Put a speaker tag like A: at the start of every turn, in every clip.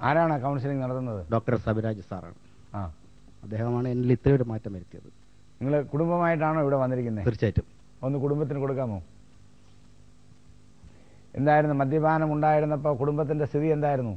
A: ആരാണ് കൗൺസിലിംഗ് നടത്തുന്നത്
B: ഡോക്ടർ സബിരാജ് സാറാണ്
A: ആ
B: അദ്ദേഹമാണ് എന്നിൽ ഇത്രയൊരു മാറ്റം വരുത്തിയത്
A: നിങ്ങൾ കുടുംബമായിട്ടാണോ ഇവിടെ വന്നിരിക്കുന്നത്
B: തീർച്ചയായിട്ടും
A: ഒന്ന് കുടുംബത്തിന് കൊടുക്കാമോ എന്തായിരുന്നു മദ്യപാനം ഉണ്ടായിരുന്നപ്പോൾ കുടുംബത്തിന്റെ സ്ഥിതി എന്തായിരുന്നു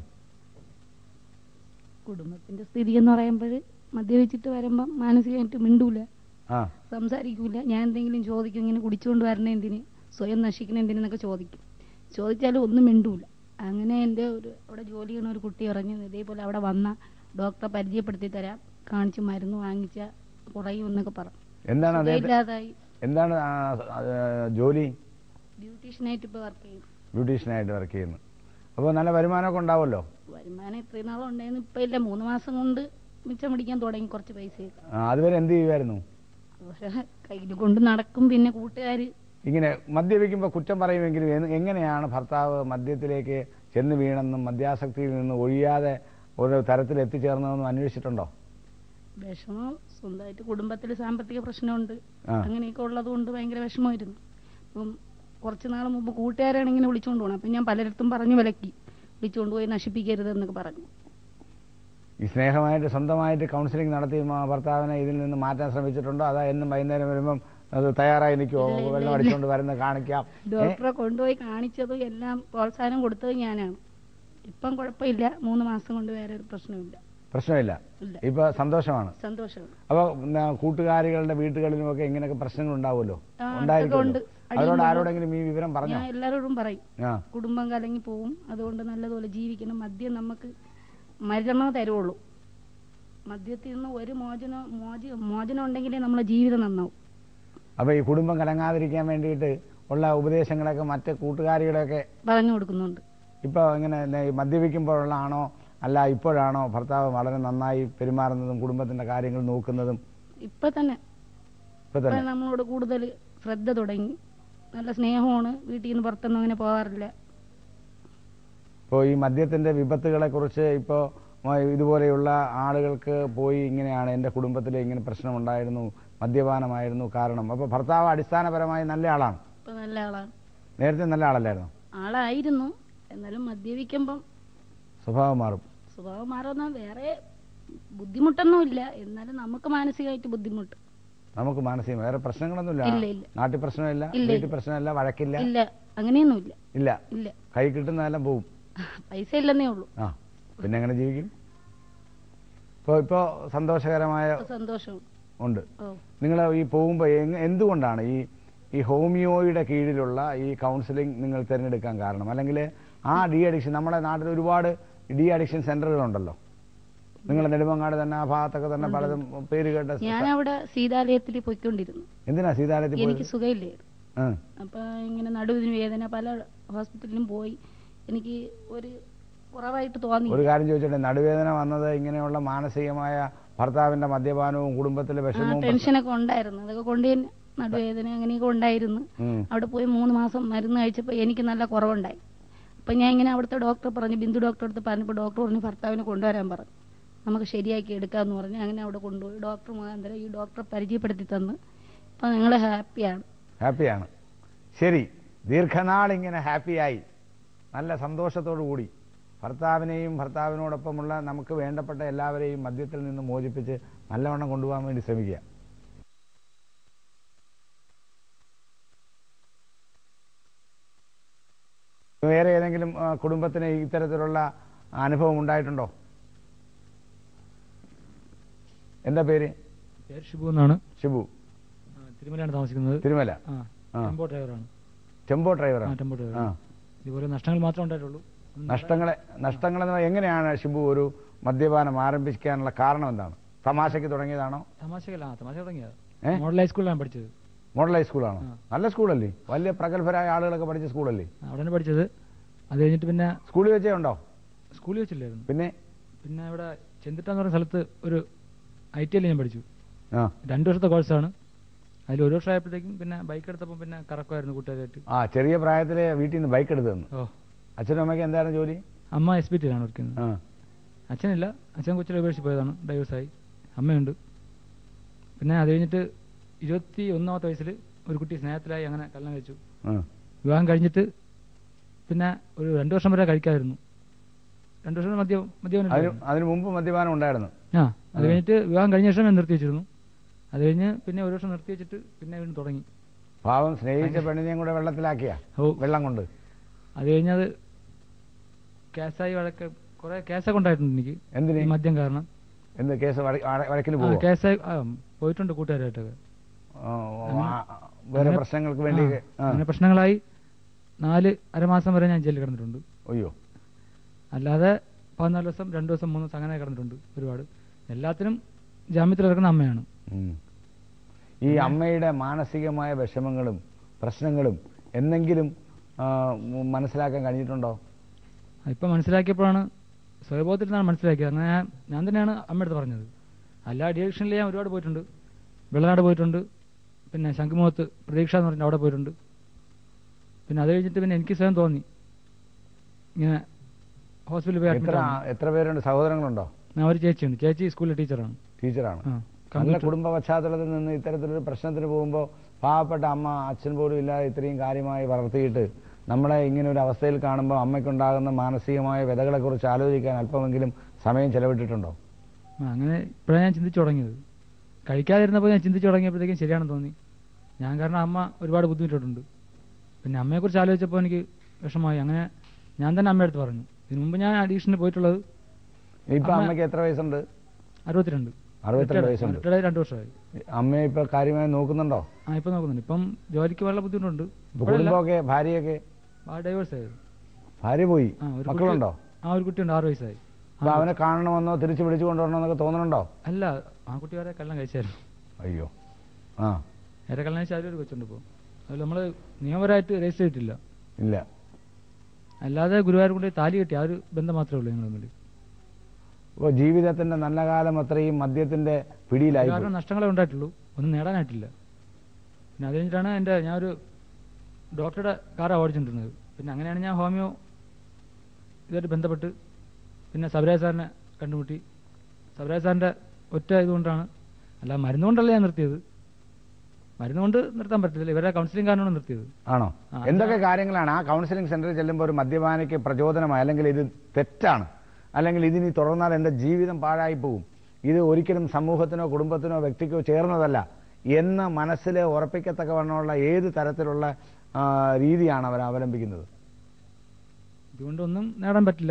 C: കുടുംബത്തിന്റെ സ്ഥിതി എന്ന് പറയുമ്പോൾ മദ്യപിച്ചിട്ട് വരുമ്പം മാനസികമായിട്ട് മിണ്ടൂല
A: ആ
C: സംസാരിക്കൂല ഞാൻ എന്തെങ്കിലും ചോദിക്കും ഇങ്ങനെ കുടിച്ചുകൊണ്ട് വരണ എന്തിന് സ്വയം നശിക്കണ എന്തിനെന്നൊക്കെ ചോദിക്കും ചോദിച്ചാലും ഒന്നും മിണ്ടൂല അങ്ങനെ എൻ്റെ ഒരു അവിടെ ജോലി ചെയ്യണ ഒരു കുട്ടി പറഞ്ഞു ഇതേപോലെ അവിടെ വന്ന ഡോക്ടറെ പരിചയപ്പെടുത്തി തരാം കാണിച്ച് മരുന്ന് വാങ്ങിച്ച കുറയും എന്നൊക്കെ പറഞ്ഞു
A: എന്താണ് അദ്ദേഹത്തെ
C: സുഖമില്ലാതായി
A: എന്താണ് ആ, ആ, ജോലി
C: ബ്യൂട്ടീഷ്യനായിട്ട് ഇപ്പോൾ വർക്ക് ചെയ്യും
A: ബ്യൂട്ടീഷ്യനായിട്ട് വർക്ക് ചെയ്യുന്നു അപ്പോൾ നല്ല വരുമാനമൊക്കെ ഉണ്ടാവുമല്ലോ
C: വരുമാനം ഇത്രയും നാളും ഉണ്ടായിരുന്നു ഇപ്പം ഇല്ല മൂന്ന് മാസം കൊണ്ട് മിച്ചം പിടിക്കാൻ തുടങ്ങി കുറച്ച് പൈസയൊക്കെ
A: ആ, അതുവരെ എന്ത് ചെയ്യുമായിരുന്നു
C: പക്ഷെ കയ്യിൽ കൊണ്ട് നടക്കും പിന്നെ കൂട്ടുകാർ
A: ഇങ്ങനെ മദ്യപിക്കുമ്പോൾ കുറ്റം പറയുമെങ്കിലും എ- എങ്ങനെയാണ് ഭർത്താവ് മദ്യത്തിലേക്ക് ചെന്ന് വീണെന്നും മദ്യാസക്തിയിൽ നിന്ന് ഒഴിയാതെ ഒരു തരത്തിൽ എത്തിച്ചേർന്നതെന്നും അന്വേഷിച്ചിട്ടുണ്ടോ
C: വിഷമം സ്വന്തമായിട്ട് കുടുംബത്തിൽ സാമ്പത്തിക പ്രശ്നമുണ്ട്
A: ആ.
C: അങ്ങനെയൊക്കെ ഉള്ളത് കൊണ്ട് ഭയങ്കര വിഷമമായിരുന്നു അപ്പം കുറച്ച് നാൾ മുമ്പ് കൂട്ടുകാരാണ് ഇങ്ങനെ വിളിച്ചുകൊണ്ട് പോകണം അപ്പം ഞാൻ പലയിടത്തും പറഞ്ഞു വിലക്കി വിളിച്ചുകൊണ്ട് പോയി നശിപ്പിക്കരുത് എന്നൊക്കെ പറഞ്ഞു
A: ഈ സ്നേഹമായിട്ട് സ്വന്തമായിട്ട് കൗൺസിലിംഗ് നടത്തി മ- ഭർത്താവിനെ ഇതിൽ നിന്ന് മാറ്റാൻ ശ്രമിച്ചിട്ടുണ്ടോ അതാ എന്നും വൈകുന്നേരം വരുമ്പം അത് തയ്യാറായി നിൽക്കുമോ
C: ഇല്ല, ഇല്ല,
A: വെള്ളം
C: ഇല്ല.
A: അടിച്ചുകൊണ്ട് വരുന്ന കാണിക്കാം ഏ?
C: ഡോക്ടറെ കൊണ്ടുപോയി കാണിച്ചതും എല്ലാം പ്രോത്സാഹനം കൊടുത്തത് ഞാനാണ് ഇപ്പം കുഴപ്പമില്ല മൂന്ന് മാസം കൊണ്ട് വേറെ ഒരു പ്രശ്നമില്ല
A: പ്രശ്നമില്ല
C: ഇല്ല
A: ഇപ്പൊ സന്തോഷമാണ്
C: സന്തോഷമാണ്
A: അപ്പൊ ന- കൂട്ടുകാരികളുടെ വീട്ടുകളിലുമൊക്കെ ഇങ്ങനെയൊക്കെ പ്രശ്നങ്ങൾ ഉണ്ടാവുമല്ലോ
C: ആ,
A: ഉണ്ടായിരിക്കുമല്ലോ
C: ഉണ്ട്. അടിയും
A: അവരോട്
C: ബഹളവും.
A: ആരോടെങ്കിലും ഈ വിവരം പറഞ്ഞോ
C: ഞാൻ എല്ലാവരോടും പറയും
A: ആ
C: കുടുംബം കലങ്ങി പോവും അതുകൊണ്ട് നല്ലതുപോലെ ജീവിക്കണം മദ്യം നമുക്ക് മരണമേ തരുള്ളൂ മദ്യത്തിൽ നിന്ന് ഒരു മോചനം മോച മോചനം ഉണ്ടെങ്കിലേ നമ്മളെ ജീവിതം നന്നാവും
A: അപ്പൊ ഈ കുടുംബം കലങ്ങാതിരിക്കാൻ വേണ്ടിയിട്ട് ഉള്ള ഉപദേശങ്ങളൊക്കെ മറ്റ് കൂട്ടുകാരികളെയൊക്കെ
C: പറഞ്ഞു കൊടുക്കുന്നുണ്ട്
A: ഇപ്പൊ ഇങ്ങനെ നെ- മദ്യപിക്കുമ്പോഴുള്ളതാണോ അല്ല ഇപ്പോഴാണോ ഭർത്താവ് വളരെ നന്നായി പെരുമാറുന്നതും കുടുംബത്തിന്റെ കാര്യങ്ങൾ നോക്കുന്നതും
C: ഇപ്പൊ തന്നെ
A: ഇപ്പൊ
C: ഇപ്പൊ
A: തന്നെ
C: നമ്മളോട് കൂടുതൽ ശ്രദ്ധ തുടങ്ങി നല്ല സ്നേഹമാണ് വീട്ടിൽ നിന്ന് പുറത്തൊന്നും അങ്ങനെ പോകാറില്ല
A: ഇപ്പോൾ ഈ മദ്യത്തിന്റെ വിപത്തുകളെ കുറിച്ച് ഇപ്പോൾ ഇതുപോലെയുള്ള ആളുകൾക്ക് പോയി ഇങ്ങനെയാണ് എൻ്റെ കുടുംബത്തിൽ ഇങ്ങനെ പ്രശ്നമുണ്ടായിരുന്നു മദ്യപാനമായിരുന്നു കാരണം അപ്പോൾ ഭർത്താവ് അടിസ്ഥാനപരമായി നല്ല ആളാണ്
C: ഇപ്പൊ നല്ല ആളാണ്
A: നേരത്തെ നല്ല ആളല്ലായിരുന്നു
C: ആളായിരുന്നു എന്നാലും മദ്യപിക്കുമ്പം
A: സ്വഭാവം മാറും
C: സ്വഭാവം മാറുന്ന വേറെ ബുദ്ധിമുട്ടൊന്നുമില്ല എന്നാലും നമുക്ക് മാനസികമായിട്ട് ബുദ്ധിമുട്ട്
A: നമുക്ക് മാനസികം വേറെ പ്രശ്നങ്ങളൊന്നുമില്ല
C: ഇല്ല, ഇല്ല.
A: നാട്ടിൽ പ്രശ്നമില്ല
C: ഇല്ല,
A: വീട്ടിൽ
C: ഇല്ല.
A: പ്രശ്നമില്ല വഴക്കില്ല
C: ഇല്ല അങ്ങനെയൊന്നുമില്ല
A: ഇല്ല
C: ഇല്ല
A: കൈ കിട്ടുന്നതെല്ലാം പോവും
C: പൈസ ഇല്ലെന്നേ ഉള്ളൂ
A: ആ പിന്നെ എങ്ങനെ ജീവിക്കും ഇപ്പോൾ ഇപ്പോൾ സന്തോഷകരമായ
C: ഇപ്പൊ സന്തോഷം
A: ഉണ്ട്
C: ഓ
A: നിങ്ങൾ ഈ പോകുമ്പോൾ എന്തുകൊണ്ടാണ് ഈ ഈ ഹോമിയോയുടെ കീഴിലുള്ള ഈ കൗൺസിലിംഗ് നിങ്ങൾ തിരഞ്ഞെടുക്കാൻ കാരണം അല്ലെങ്കിൽ ആ ഡി അഡിക്ഷൻ നമ്മുടെ നാട്ടിൽ ഒരുപാട് ഡി അഡിക്ഷൻ സെന്ററുകളുണ്ടല്ലോ നിങ്ങൾ നെടുമങ്ങാട് തന്നെ ആ ഭാഗത്തൊക്കെ തന്നെ പലതും പേര് കേട്ട സ്ഥ-
C: ഞാൻ അവിടെ സീതാലയത്തിൽ പോയിക്കൊണ്ടിരുന്നു
A: എന്തിനാ സീതാലയത്തിൽ
C: എനിക്ക്
A: പോയത്
C: സുഖമില്ലായിരുന്നു
A: ആ.
C: അപ്പൊ ഇങ്ങനെ നടുവിന് വേദന പല ഹോസ്പിറ്റലിലും പോയി എനിക്ക് ഒരു കുറവായിട്ട് തോന്നി
A: ഒരു കാര്യം ചോദിച്ചോട്ടെ നടുവേദന വന്നത് ഇങ്ങനെയുള്ള മാനസികമായ ഭർത്താവിന്റെ മദ്യപാനവും കുടുംബത്തിലെ
C: ആ
A: വിഷമവും
C: ടെൻഷനൊക്കെ ഉണ്ടായിരുന്നു അതൊക്കെ കൊണ്ട് തന്നെ നടുവേദന അങ്ങനെയൊക്കെ ഉണ്ടായിരുന്നു
A: ഉം.
C: അവിടെ പോയി മൂന്ന് മാസം മരുന്ന് കഴിച്ചപ്പോൾ എനിക്ക് നല്ല കുറവുണ്ടായി അപ്പം ഞാൻ ഇങ്ങനെ അവിടുത്തെ ഡോക്ടറെ പറഞ്ഞു ബിന്ദു ഡോക്ടറെ അടുത്ത് പറഞ്ഞപ്പോൾ ഡോക്ടർ പറഞ്ഞു ഭർത്താവിനെ കൊണ്ടുവരാൻ പറഞ്ഞു നമുക്ക് ശരിയാക്കി എടുക്കാമെന്ന് പറഞ്ഞ് അങ്ങനെ അവിടെ കൊണ്ടുപോയി ഡോക്ടർ മുഖാന്തരം ഈ ഡോക്ടറെ പരിചയപ്പെടുത്തി തന്ന് അപ്പം ഞങ്ങൾ ഹാപ്പിയാണ്
A: ഹാപ്പിയാണ് ശരി ദീർഘനാൾ ഇങ്ങനെ ഹാപ്പിയായി നല്ല സന്തോഷത്തോടു കൂടി ഭർത്താവിനെയും ഭർത്താവിനോടൊപ്പമുള്ള നമുക്ക് വേണ്ടപ്പെട്ട എല്ലാവരെയും മദ്യത്തിൽ നിന്ന് മോചിപ്പിച്ച് നല്ലവണ്ണം കൊണ്ടുപോകാൻ വേണ്ടി ശ്രമിക്കുക വേറെ ഏതെങ്കിലും ആ, കുടുംബത്തിന് ഇത്തരത്തിലുള്ള അനുഭവം ഉണ്ടായിട്ടുണ്ടോ എന്താ പേര്
D: പേര് ഷിബു എന്നാണ്
A: ഷിബു
D: ആ, തിരുമലയാണ് താമസിക്കുന്നത്
A: തിരുമല
D: ആ
A: ആ.
D: ടെമ്പോ ഡ്രൈവറാണ്
A: ടെമ്പോ
D: ആ
A: ഡ്രൈവറാണ്
D: ടെമ്പോ
A: ആ
D: ഡ്രൈവർ ഇതുപോലെ നഷ്ടങ്ങൾ മാത്രമേ ഉണ്ടായിട്ടുള്ളൂ ഒന്നും
A: നഷ്ടങ്ങളെ നഷ്ടങ്ങളെന്ന് പറഞ്ഞാൽ എങ്ങനെയാണ് ഷിബു ഒരു മദ്യപാനം ആരംഭിക്കാനുള്ള കാരണം എന്താണ് തമാശയ്ക്ക് തുടങ്ങിയതാണോ
D: തമാശക്കല്ല ആ തമാശ തുടങ്ങിയത്
A: ഏ?
D: മോഡൽ ഹൈസ്കൂളിലാണ് പഠിച്ചത്
A: മോഡൽ ഹൈസ്കൂളാണോ
D: ആ.
A: നല്ല സ്കൂളല്ലേ വലിയ പ്രഗത്ഭരായ ആളുകളൊക്കെ പഠിച്ച സ്കൂളല്ലേ
D: അവിടെയാണ് പഠിച്ചത് അത് കഴിഞ്ഞിട്ട് പിന്നെ
A: സ്കൂളിൽ വെച്ചേ ഉണ്ടോ
D: സ്കൂളിൽ വെച്ചില്ലായിരുന്നു
A: പിന്നെ
D: പിന്നെ ഇവിടെ ചെന്തിട്ട എന്ന് പറയുന്ന സ്ഥലത്ത് ഒരു ഐ ടി ഞാൻ പഠിച്ചു
A: ആ
D: രണ്ട് വർഷത്തെ കോഴ്സാണ് അതിൽ ഒരു വർഷം ആയപ്പോഴത്തേക്കും പിന്നെ ബൈക്ക് എടുത്തപ്പോൾ പിന്നെ കറക്കമായിരുന്നു കൂട്ടുകാരായിട്ട്
A: ആ ചെറിയ പ്രായത്തിലെ വീട്ടിൽ നിന്ന് ബൈക്ക് എടുത്തു തന്നു
D: ഓ
A: അച്ഛനും അമ്മയ്ക്ക് എന്തായിരുന്നു ജോലി
D: അമ്മ എസ് പി ടിയിലാണ് വർക്ക് ചെയ്യുന്നത്
A: ആ
D: അച്ഛനില്ല അച്ഛൻ കൊച്ചിലെ ഉപേക്ഷിച്ച് പോയതാണ് ഡൈവേഴ്സായി അമ്മയുണ്ട് പിന്നെ അത് കഴിഞ്ഞിട്ട് ഇരുപത്തി ഒന്നാമത്തെ വയസ്സിൽ ഒരു കുട്ടി സ്നേഹത്തിലായി അങ്ങനെ കല്യാണം കഴിച്ചു
A: ആ.
D: വിവാഹം കഴിഞ്ഞിട്ട് പിന്നെ ഒരു രണ്ട് വർഷം വരെ കഴിക്കാതിരുന്നു രണ്ടു വർഷം മദ്യം മദ്യപാനം
A: അതിന്
D: ഇല്ലായിരുന്നു.
A: അതിന് മുമ്പ് മദ്യപാനം ഉണ്ടായിരുന്നു
D: ആ അത് കഴിഞ്ഞിട്ട് വിവാഹം കഴിഞ്ഞ ശേഷം ഞാൻ നിർത്തി വെച്ചിരുന്നു അത് കഴിഞ്ഞ് പിന്നെ ഒരു വർഷം നിർത്തി വെച്ചിട്ട് പിന്നെ വീണ്ടും തുടങ്ങി
A: പാവം സ്നേഹിച്ച പെണ്ണിനെയും കൂടെ വെള്ളത്തിലാക്കിയ
D: ഓ
A: വെള്ളം കൊണ്ട്
D: അത് കഴിഞ്ഞത് കേസായി വഴക്ക് കുറെ കേസൊക്കെ ഉണ്ടായിട്ടുണ്ട് എനിക്ക്
A: എന്തിന്
D: ഈ മദ്യം കാരണം
A: എന്ത് കേസ് വഴ- വഴ- വഴക്കിന്
D: ആ,
A: പോവോ
D: കേസായി ആ, പോയിട്ടുണ്ട് കൂട്ടുകാരായിട്ടൊക്കെ
A: ആ, ആ, വേറെ
D: അങ്ങനെ-
A: പ്രശ്നങ്ങൾക്ക് വേണ്ടി
D: ആ,
A: ആ.
D: അങ്ങനെ പ്രശ്നങ്ങളായി നാല് അരമാസം വരെ ഞാൻ ജയിലിൽ കിടന്നിട്ടുണ്ട്
A: അയ്യോ
D: അല്ലാതെ പതിനാല് ദിവസം രണ്ട് ദിവസം മൂന്ന് ദിവസം അങ്ങനെ കിടന്നിട്ടുണ്ട് ഒരുപാട് എല്ലാത്തിനും ജാമ്യത്തിൽ ഇറക്കുന്ന അമ്മയാണ്
A: ഉം. ഈ അമ്മയുടെ മാനസികമായ വിഷമങ്ങളും പ്രശ്നങ്ങളും എന്തെങ്കിലും ആ, ഉം, മനസ്സിലാക്കാൻ കഴിഞ്ഞിട്ടുണ്ടോ
D: ഇപ്പം മനസ്സിലാക്കിയപ്പോഴാണ് സ്വയബോധത്തിൽ നിന്നാണ് മനസ്സിലാക്കിയത് അങ്ങനെ ഞാൻ ഞാൻ തന്നെയാണ് അമ്മയടുത്ത് പറഞ്ഞത് അല്ല ഡിയക്ഷനിൽ ഞാൻ ഒരുപാട് പോയിട്ടുണ്ട് വെള്ളനാട് പോയിട്ടുണ്ട് പിന്നെ ശംഖുമുഖത്ത് പ്രതീക്ഷ എന്ന് പറഞ്ഞ അവിടെ പോയിട്ടുണ്ട് പിന്നെ അത് കഴിഞ്ഞിട്ട് പിന്നെ എനിക്ക് സ്വയം തോന്നി ഇങ്ങനെ ഹോസ്പിറ്റലിൽ പോയി
A: എത്ര
D: അഡ്മിറ്റ് ആവണം.
A: എത്ര പേരുണ്ട് സഹോദരങ്ങളുണ്ടോ
D: ഞാൻ ഒരു ചേച്ചിയുണ്ട് ചേച്ചി സ്കൂളിലെ ടീച്ചറാണ്
A: ടീച്ചറാണ്
D: ആ
A: നല്ല
D: കമ്പ്യൂട്ടർ
A: കുടുംബ പശ്ചാത്തലത്തിൽ നിന്ന് ഇത്തരത്തിലൊരു പ്രശ്നത്തിന് പോകുമ്പോൾ പാവപ്പെട്ട അമ്മ അച്ഛൻ പോലും ഇല്ലാതെ ഇത്രയും കാര്യമായി വളർത്തിയിട്ട് നമ്മളെ ഇങ്ങനെ ഒരു അവസ്ഥയിൽ കാണുമ്പോൾ അമ്മയ്ക്കുണ്ടാകുന്ന മാനസികമായ വ്യതകളെക്കുറിച്ച് ആലോചിക്കാൻ അല്പമെങ്കിലും സമയം ചെലവിട്ടിട്ടുണ്ടോ
D: ആ, അങ്ങനെ ഇപ്പോഴാണ് ഞാൻ ചിന്തിച്ചു തുടങ്ങിയത് കഴിക്കാതിരുന്നപ്പോൾ ഞാൻ ചിന്തിച്ചു തുടങ്ങിയപ്പോഴത്തേക്കും ശരിയാണെന്ന് തോന്നി ഞാൻ കാരണം അമ്മ ഒരുപാട് ബുദ്ധിമുട്ടിട്ടുണ്ട് പിന്നെ അമ്മയെക്കുറിച്ച് ആലോചിച്ചപ്പോൾ എനിക്ക് വിഷമമായി അങ്ങനെ ഞാൻ തന്നെ അമ്മയടുത്ത് പറഞ്ഞു ഇതിനു മുമ്പ് ഞാൻ അഡീഷന് പോയിട്ടുള്ളത്
A: ഇപ്പൊ
D: അമ്മ-
A: അമ്മയ്ക്ക് എത്ര വയസ്സുണ്ട്
D: അറുപത്തിരണ്ട്
A: അറുപത്തിരണ്ട് വയസ്സുണ്ട്
D: റിട്ടയർഡ് രണ്ട് വർഷമായി
A: അമ്മയെ ഇപ്പൊ കാര്യമായി നോക്കുന്നുണ്ടോ
D: ആ ഇപ്പം നോക്കുന്നുണ്ട് ഇപ്പം ജോലിക്ക് വളരെ ബുദ്ധിമുട്ടുണ്ട്
A: ഇപ്പൊ കുടുംബമൊക്കെ ഭാര്യയൊക്കെ
D: ആ ഡൈവേഴ്സ് ആയത്
A: ഭാര്യ പോയി
D: ആ ഒരു
A: മക്കളുണ്ടോ
D: കുട്ടി- ആ ഒരു കുട്ടിയുണ്ട് ആറ് വയസ്സായി
A: അപ്പൊ അവനെ കാണണമെന്നോ തിരിച്ചു വിളിച്ചു കൊണ്ടുവരണമെന്നൊക്കെ തോന്നുന്നുണ്ടോ
D: അല്ല ആ കുട്ടി വരെ കല്യാണം കഴിച്ചായിരുന്നു
A: അയ്യോ ആ
D: വേറെ കല്യാണം കഴിച്ച അതിലൊരു കൊച്ചുണ്ട് ഇപ്പോൾ അതിൽ നമ്മൾ നിയമപരമായിട്ട് രജിസ്റ്റർ ചെയ്തിട്ടില്ല
A: ഇല്ല
D: അല്ലാതെ ഗുരുവായൂർ കൊണ്ട് താലി കെട്ടി ആ ഒരു ബന്ധം മാത്രമേ ഉള്ളൂ ഞങ്ങൾ തമ്മിൽ
A: അപ്പോൾ ജീവിതത്തിന്റെ നല്ല കാലം അത്രയും മദ്യത്തിന്റെ പിടിയിലായി പോയി.
D: കാരണം നഷ്ടങ്ങളെ ഉണ്ടായിട്ടുള്ളൂ ഒന്നും നേടാനായിട്ടില്ല പിന്നെ അത് കഴിഞ്ഞിട്ടാണ് എൻ്റെ ഞാനൊരു ഡോക്ടറുടെ കാറാണ് ഓടിച്ചിട്ടുണ്ടായിരുന്നത് പിന്നെ അങ്ങനെയാണ് ഞാൻ ഹോമിയോ ഇതായിട്ട് ബന്ധപ്പെട്ട് പിന്നെ സബരാജ് സാറിനെ കണ്ടുമുട്ടി സബരാജ് സാറിൻ്റെ ഒറ്റ ഇതുകൊണ്ടാണ് അല്ല മരുന്ന് കൊണ്ടല്ല ഞാൻ നിർത്തിയത് മരുന്ന് കൊണ്ട് നിർത്താൻ പറ്റില്ല ഇവരുടെ കൗൺസിലിംഗ് കാരണമാണ് നിർത്തിയത്
A: ആണോ
D: ആ,
A: എന്തൊക്കെ കാര്യങ്ങളാണ് ആ കൗൺസിലിംഗ് സെന്ററിൽ ചെല്ലുമ്പോൾ ഒരു മദ്യപാനിക്ക് പ്രചോദനമായി അല്ലെങ്കിൽ ഇത് തെറ്റാണ് അല്ലെങ്കിൽ ഇതിനി തുടർന്നാൽ എൻ്റെ ജീവിതം പാഴായി പോകും ഇത് ഒരിക്കലും സമൂഹത്തിനോ കുടുംബത്തിനോ വ്യക്തിക്കോ ചേർന്നതല്ല എന്ന് മനസ്സിൽ ഉറപ്പിക്കത്തക്കവണ്ണമുള്ള ഏത് തരത്തിലുള്ള ആ, രീതിയാണ് അവർ അവലംബിക്കുന്നത്
D: ഇതുകൊണ്ടൊന്നും നേടാൻ പറ്റില്ല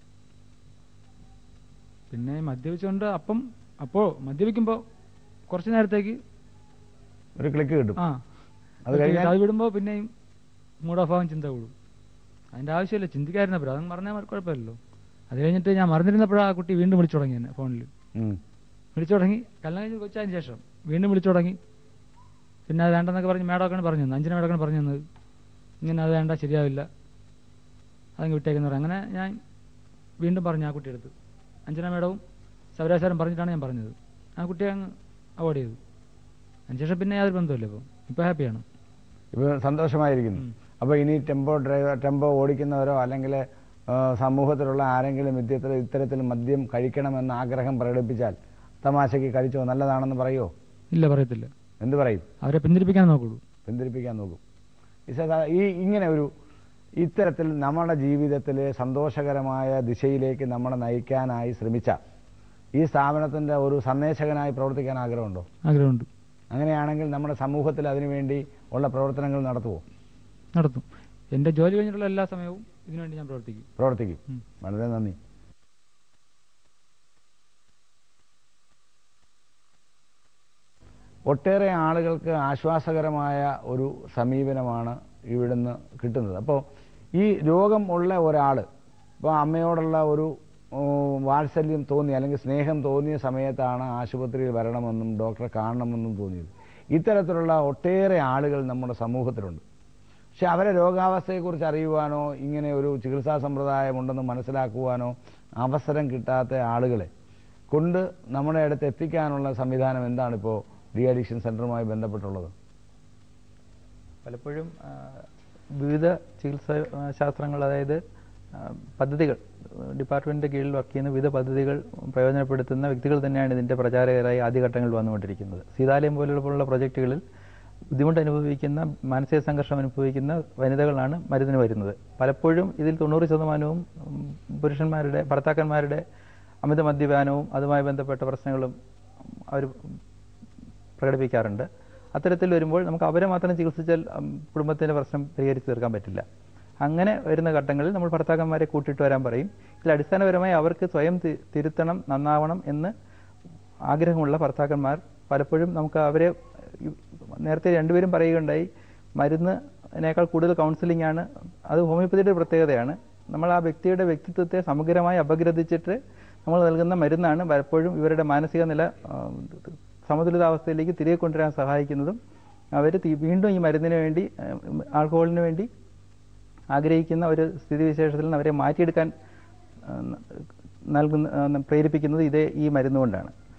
D: പിന്നെ മദ്യപിച്ചുകൊണ്ട് അപ്പം അപ്പോൾ മദ്യപിക്കുമ്പോൾ കുറച്ച് നേരത്തേക്ക്
A: ഒരു ക്ലിക്ക് കിട്ടും
D: ആ
A: അത് കഴിഞ്ഞാൽ
D: അത് വിടുമ്പോൾ പിന്നെയും മൂഡ് ഓഫ് ആവാൻ ചിന്ത കൂടും അതിന്റെ ആവശ്യമില്ല ചിന്തിക്കായിരുന്നപ്പോൾ അതങ്ങ് പറഞ്ഞാൽ മതി കുഴപ്പമില്ലല്ലോ അത് കഴിഞ്ഞിട്ട് ഞാൻ മറന്നിരുന്നപ്പോഴാണ് ആ കുട്ടി വീണ്ടും വിളിച്ചു തുടങ്ങി എന്നെ ഫോണിൽ
A: ഉം.
D: വിളിച്ചു തുടങ്ങി കല്യാണം കഴിഞ്ഞ് കൊച്ചതിന് ശേഷം വീണ്ടും വിളിച്ചു തുടങ്ങി പിന്നെ അത് വേണ്ടെന്നൊക്കെ പറഞ്ഞ് മേഡമൊക്കെയാണ് പറഞ്ഞു തന്നത് അഞ്ചിന മേഡമൊക്കെയാണ് പറഞ്ഞു തന്നത് ഇങ്ങനെ അത് വേണ്ട ശരിയാവില്ല അതങ്ങ് വിട്ടേക്കെന്ന് പറഞ്ഞു അങ്ങനെ ഞാൻ വീണ്ടും പറഞ്ഞു ആ കുട്ടിയെടുത്ത് അഞ്ജന മേഡവും സൗരാസാരം പറഞ്ഞിട്ടാണ് ഞാൻ പറഞ്ഞത് ആ കുട്ടിയെ അങ്ങ് അവോയ്ഡ് ചെയ്തു അതിനുശേഷം പിന്നെ യാതൊരു ബന്ധമില്ല ഇപ്പോൾ ഇപ്പോൾ ഹാപ്പിയാണ്
A: ഇപ്പൊ സന്തോഷമായിരിക്കുന്നു
D: ഉം.
A: അപ്പോൾ ഇനി ടെമ്പോ ഡ്രൈവർ ടെമ്പോ ഓടിക്കുന്നവരോ അല്ലെങ്കിൽ ആ, സമൂഹത്തിലുള്ള ആരെങ്കിലും ഇത്തരത്തിൽ ഇത്തരത്തിൽ മദ്യം കഴിക്കണമെന്ന് ആഗ്രഹം പ്രകടിപ്പിച്ചാൽ തമാശയ്ക്ക് കഴിച്ചോ നല്ലതാണെന്ന് പറയോ
D: ഇല്ല പറയത്തില്ല
A: എന്ത് പറയും
D: അവരെ പിന്തിരിപ്പിക്കാൻ നോക്കുള്ളൂ
A: പിന്തിരിപ്പിക്കാൻ നോക്കും ഈ സദാ- ഈ ഇങ്ങനെ ഒരു ഇത്തരത്തിൽ നമ്മുടെ ജീവിതത്തിൽ സന്തോഷകരമായ ദിശയിലേക്ക് നമ്മളെ നയിക്കാനായി ശ്രമിച്ച ഈ സ്ഥാപനത്തിൻ്റെ ഒരു സന്ദേശകനായി പ്രവർത്തിക്കാൻ ആഗ്രഹമുണ്ടോ
D: ആഗ്രഹമുണ്ട്
A: അങ്ങനെയാണെങ്കിൽ നമ്മുടെ സമൂഹത്തിൽ അതിനുവേണ്ടി ഉള്ള പ്രവർത്തനങ്ങൾ നടത്തുമോ
D: നടത്തും എൻ്റെ ജോലി കഴിഞ്ഞിട്ടുള്ള എല്ലാ സമയവും ഇതിനുവേണ്ടി ഞാൻ പ്രവർത്തിക്കും
A: പ്രവർത്തിക്കും
D: ഉം.
A: വളരെ നന്ദി ഒട്ടേറെ ആളുകൾക്ക് ആശ്വാസകരമായ ഒരു സമീപനമാണ് ഇവിടുന്ന് കിട്ടുന്നത് അപ്പോൾ ഈ രോഗം ഉള്ള ഒരാൾ ഇപ്പോൾ അമ്മയോടുള്ള ഒരു ഉം, വാത്സല്യം തോന്നി അല്ലെങ്കിൽ സ്നേഹം തോന്നിയ സമയത്താണ് ആശുപത്രിയിൽ വരണമെന്നും ഡോക്ടറെ കാണണമെന്നും തോന്നിയത് ഇത്തരത്തിലുള്ള ഒട്ടേറെ ആളുകൾ നമ്മുടെ സമൂഹത്തിലുണ്ട് പക്ഷെ അവരെ രോഗാവസ്ഥയെക്കുറിച്ച് അറിയുവാനോ ഇങ്ങനെ ഒരു ചികിത്സാ സമ്പ്രദായം ഉണ്ടെന്ന് മനസ്സിലാക്കുവാനോ അവസരം കിട്ടാത്ത ആളുകളെ കൊണ്ട് നമ്മുടെ അടുത്ത് എത്തിക്കാനുള്ള സംവിധാനം എന്താണ് ഇപ്പോൾ ഡി അഡിക്ഷൻ സെന്ററുമായി ബന്ധപ്പെട്ടുള്ളത്
E: പലപ്പോഴും ആ, വിവിധ ചികിത്സാ ആ, ശാസ്ത്രങ്ങൾ അതായത് ആ, പദ്ധതികൾ ഡിപ്പാർട്ട്മെന്റിന്റെ കീഴിൽ വർക്ക് ചെയ്യുന്ന വിവിധ പദ്ധതികൾ പ്രയോജനപ്പെടുത്തുന്ന വ്യക്തികൾ തന്നെയാണ് ഇതിന്റെ പ്രചാരകരായി ആദ്യഘട്ടങ്ങളിൽ വന്നുകൊണ്ടിരിക്കുന്നത് സീതാലയം പോലുള്ള പ്രൊജക്റ്റുകളിൽ ബുദ്ധിമുട്ട് അനുഭവിക്കുന്ന മാനസിക സംഘർഷം അനുഭവിക്കുന്ന വനിതകളാണ് മരുന്നിന് വരുന്നത് പലപ്പോഴും ഇതിൽ തൊണ്ണൂറ് ശതമാനവും ഉം, പുരുഷന്മാരുടെ ഭർത്താക്കന്മാരുടെ അമിത മദ്യപാനവും അതുമായി ബന്ധപ്പെട്ട പ്രശ്നങ്ങളും അവർ പ്രകടിപ്പിക്കാറുണ്ട് അത്തരത്തിൽ വരുമ്പോൾ നമുക്ക് അവരെ മാത്രം ചികിത്സിച്ചാൽ ഉം, കുടുംബത്തിന്റെ പ്രശ്നം പരിഹരിച്ച് തീർക്കാൻ പറ്റില്ല അങ്ങനെ വരുന്ന ഘട്ടങ്ങളിൽ നമ്മൾ ഭർത്താക്കന്മാരെ കൂട്ടിയിട്ട് വരാൻ പറയും ഇതിൽ അടിസ്ഥാനപരമായി അവർക്ക് സ്വയം തി- തിരുത്തണം നന്നാവണം എന്ന് ആഗ്രഹമുള്ള ഭർത്താക്കന്മാർ പലപ്പോഴും നമുക്ക് അവരെ ഈ- നേരത്തെ രണ്ടുപേരും പറയുകയുണ്ടായി മരുന്നിനേക്കാൾ കൂടുതൽ കൗൺസിലിംഗ് ആണ് അത് ഹോമിയോപ്പതിയുടെ ഒരു പ്രത്യേകതയാണ് നമ്മൾ ആ വ്യക്തിയുടെ വ്യക്തിത്വത്തെ സമഗ്രമായി അപഗ്രഥിച്ചിട്ട് നമ്മൾ നൽകുന്ന മരുന്നാണ് പലപ്പോഴും ഇവരുടെ മാനസിക നില ആ, സമതുലിതാവസ്ഥയിലേക്ക് തിരികെ കൊണ്ടുവരാൻ സഹായിക്കുന്നതും അവർ വീണ്ടും ഈ മരുന്നിന് വേണ്ടി ആ, ആൽക്കഹോളിന് വേണ്ടി ആഗ്രഹിക്കുന്ന ഒരു സ്ഥിതിവിശേഷത്തിൽ നിന്ന് അവരെ മാറ്റിയെടുക്കാൻ ആ, നൽകുന്ന ആ, പ്രേരിപ്പിക്കുന്നത് ഇതേ ഈ മരുന്നുകൊണ്ടാണ്